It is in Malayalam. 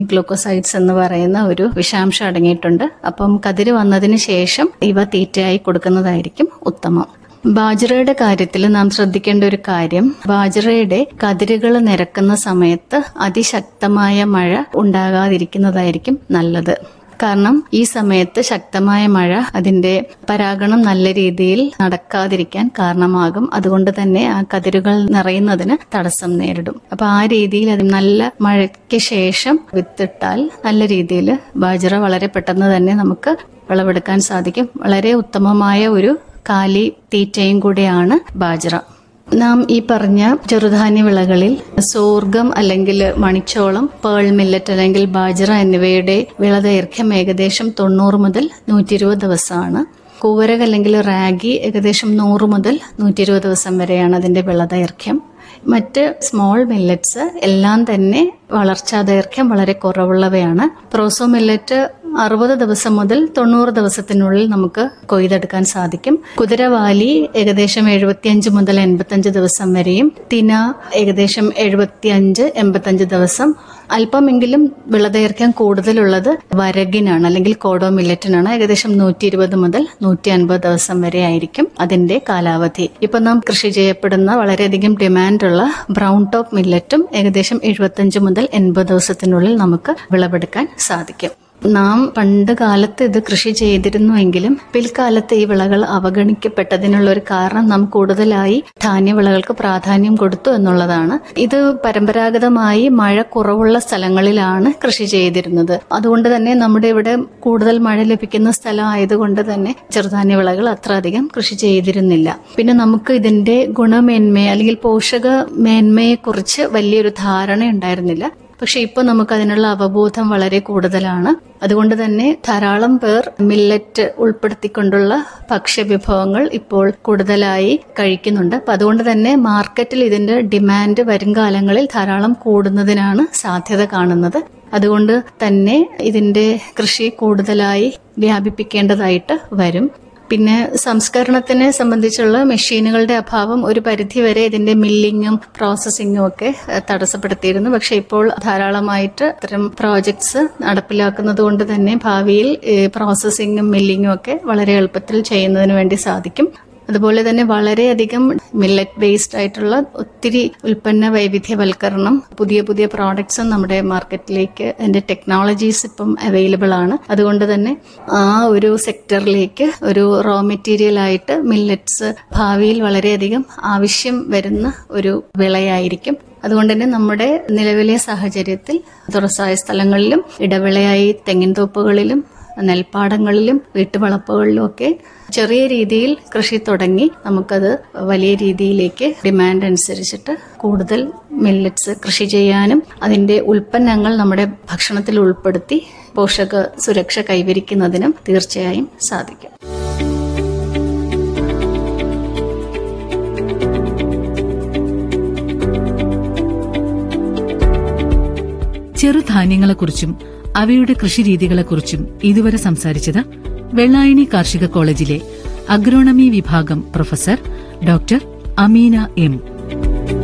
ഗ്ലൂക്കോസൈഡ്സ് എന്ന് പറയുന്ന ഒരു വിഷാംശം അടങ്ങിയിട്ടുണ്ട് അപ്പം കതിര് വന്നതിന് ശേഷം ഇവ തീറ്റയായി കൊടുക്കുന്നതായിരിക്കും ഉത്തമം ബാജ്റയുടെ കാര്യത്തിൽ നാം ശ്രദ്ധിക്കേണ്ട ഒരു കാര്യം ബാജ്റയുടെ കതിരുകൾ നിരക്കുന്ന സമയത്ത് അതിശക്തമായ മഴ ഉണ്ടാകാതിരിക്കുന്നതായിരിക്കും നല്ലത് കാരണം ഈ സമയത്ത് ശക്തമായ മഴ അതിന്റെ പരാഗണം നല്ല രീതിയിൽ നടക്കാതിരിക്കാൻ കാരണമാകും അതുകൊണ്ട് തന്നെ ആ കതിരുകൾ നിറയുന്നതിന് തടസ്സം നേരിടും അപ്പൊ ആ രീതിയിൽ അത് നല്ല മഴയ്ക്ക് ശേഷം വിത്തിട്ടാൽ നല്ല രീതിയിൽ ബാജ്റ വളരെ പെട്ടെന്ന് തന്നെ നമുക്ക് വിളവെടുക്കാൻ സാധിക്കും വളരെ ഉത്തമമായ ഒരു കാലി തീറ്റയും കൂടെയാണ് ബാജ്റ നാം ഈ പറഞ്ഞ ചെറുധാന്യ വിളകളിൽ സോർഗം അല്ലെങ്കിൽ മണിച്ചോളം പേൾ മില്ലറ്റ് അല്ലെങ്കിൽ ബാജ്റ എന്നിവയുടെ വിളദൈർഘ്യം ഏകദേശം തൊണ്ണൂറ് മുതൽ നൂറ്റി ഇരുപത് ദിവസമാണ് കൂവരക അല്ലെങ്കിൽ റാഗി ഏകദേശം നൂറ് മുതൽ നൂറ്റി ഇരുപത് ദിവസം വരെയാണ് അതിന്റെ വിളദൈർഘ്യം മറ്റ് സ്മോൾ മില്ലറ്റ്സ് എല്ലാം തന്നെ വളർച്ചാ ദൈർഘ്യം വളരെ കുറവുള്ളവയാണ് പ്രോസോ മില്ലറ്റ് അറുപത് ദിവസം മുതൽ തൊണ്ണൂറ് ദിവസത്തിനുള്ളിൽ നമുക്ക് കൊയ്തെടുക്കാൻ സാധിക്കും കുതിരവാലി ഏകദേശം എഴുപത്തിയഞ്ച് മുതൽ എൺപത്തഞ്ച് ദിവസം വരെയും തിന ഏകദേശം എഴുപത്തിയഞ്ച് എൺപത്തഞ്ച് ദിവസം അല്പമെങ്കിലും വിളദൈർഘ്യം കൂടുതലുള്ളത് വരകിനാണ് അല്ലെങ്കിൽ കോഡോ മില്ലറ്റിനാണ് ഏകദേശം നൂറ്റി ഇരുപത് മുതൽ നൂറ്റി അൻപത് ദിവസം വരെ ആയിരിക്കും അതിന്റെ കാലാവധി ഇപ്പൊ നാം കൃഷി ചെയ്യപ്പെടുന്ന വളരെയധികം ഡിമാൻഡുള്ള ബ്രൗൺ ടോപ്പ് മില്ലറ്റും ഏകദേശം എഴുപത്തഞ്ച് മുതൽ എൺപത് ദിവസത്തിനുള്ളിൽ നമുക്ക് വിളവെടുക്കാൻ സാധിക്കും നാം പണ്ട് കാലത്ത് ഇത് കൃഷി ചെയ്തിരുന്നുവെങ്കിലും പിൽക്കാലത്ത് ഈ വിളകൾ അവഗണിക്കപ്പെട്ടതിനുള്ള ഒരു കാരണം നാം കൂടുതലായി ധാന്യവിളകൾക്ക് പ്രാധാന്യം കൊടുത്തു എന്നുള്ളതാണ് ഇത് പരമ്പരാഗതമായി മഴ കുറവുള്ള സ്ഥലങ്ങളിലാണ് കൃഷി ചെയ്തിരുന്നത് അതുകൊണ്ട് തന്നെ നമ്മുടെ ഇവിടെ കൂടുതൽ മഴ ലഭിക്കുന്ന സ്ഥലം ആയതുകൊണ്ട് തന്നെ ചെറുധാന്യ വിളകൾ അത്ര അധികം കൃഷി ചെയ്തിരുന്നില്ല പിന്നെ നമുക്ക് ഇതിന്റെ ഗുണമേന്മയെ അല്ലെങ്കിൽ പോഷക മേന്മയെ കുറിച്ച് വലിയൊരു ധാരണ ഉണ്ടായിരുന്നില്ല പക്ഷെ ഇപ്പൊ നമുക്ക് അതിനുള്ള അവബോധം വളരെ കൂടുതലാണ് അതുകൊണ്ട് തന്നെ ധാരാളം പേർ മില്ലറ്റ് ഉൾപ്പെടുത്തിക്കൊണ്ടുള്ള ഭക്ഷ്യവിഭവങ്ങൾ ഇപ്പോൾ കൂടുതലായി കഴിക്കുന്നുണ്ട് അപ്പൊ അതുകൊണ്ട് തന്നെ മാർക്കറ്റിൽ ഇതിന്റെ ഡിമാൻഡ് വരും കാലങ്ങളിൽ ധാരാളം കൂടുന്നതിനാണ് സാധ്യത കാണുന്നത് അതുകൊണ്ട് തന്നെ ഇതിന്റെ കൃഷി കൂടുതലായി വ്യാപിപ്പിക്കേണ്ടതായിട്ട് വരും പിന്നെ സംസ്കരണത്തിനെ സംബന്ധിച്ചുള്ള മെഷീനുകളുടെ അഭാവം ഒരു പരിധിവരെ ഇതിന്റെ മില്ലിങ്ങും പ്രോസസ്സിങ്ങും ഒക്കെ ഏഹ്, തടസ്സപ്പെടുത്തിയിരുന്നു പക്ഷെ ഇപ്പോൾ ധാരാളമായിട്ട് അത്തരം പ്രോജക്ട്സ് നടപ്പിലാക്കുന്നത് കൊണ്ട് തന്നെ ഭാവിയിൽ പ്രോസസ്സിങ്ങും മില്ലിങ്ങും ഒക്കെ വളരെ എളുപ്പത്തിൽ ചെയ്യുന്നതിന് വേണ്ടി സാധിക്കും അതുപോലെ തന്നെ വളരെയധികം മില്ലറ്റ് ബേസ്ഡ് ആയിട്ടുള്ള ഒത്തിരി ഉൽപ്പന്ന വൈവിധ്യവൽക്കരണം പുതിയ പുതിയ പ്രോഡക്ട്സും നമ്മുടെ മാർക്കറ്റിലേക്ക് അതിന്റെ ടെക്നോളജീസ് ഇപ്പം അവൈലബിൾ ആണ് അതുകൊണ്ട് തന്നെ ആ ഒരു സെക്ടറിലേക്ക് ഒരു റോ മെറ്റീരിയൽ ആയിട്ട് മില്ലറ്റ്സ് ഭാവിയിൽ വളരെയധികം ആവശ്യം വരുന്ന ഒരു വിളയായിരിക്കും അതുകൊണ്ട് തന്നെ നമ്മുടെ നിലവിലെ സാഹചര്യത്തിൽ തുറസായ സ്ഥലങ്ങളിലും ഇടവിളയായി തെങ്ങിൻ തോപ്പുകളിലും നെൽപ്പാടങ്ങളിലും വീട്ടുവളപ്പുകളിലും ഒക്കെ ചെറിയ രീതിയിൽ കൃഷി തുടങ്ങി നമുക്കത് വലിയ രീതിയിലേക്ക് ഡിമാൻഡ് അനുസരിച്ചിട്ട് കൂടുതൽ മില്ലറ്റ്സ് കൃഷി ചെയ്യാനും അതിന്റെ ഉൽപ്പന്നങ്ങൾ നമ്മുടെ ഭക്ഷണത്തിൽ ഉൾപ്പെടുത്തി പോഷക സുരക്ഷ കൈവരിക്കുന്നതിനും തീർച്ചയായും സാധിക്കും ചെറുധാന്യങ്ങളെക്കുറിച്ചും അവയുടെ കൃഷിരീതികളെക്കുറിച്ചും ഇതുവരെ സംസാരിച്ചത് വെള്ളായണി കാർഷിക കോളേജിലെ അഗ്രോണമി വിഭാഗം പ്രൊഫസർ ഡോക്ടർ അമീന എം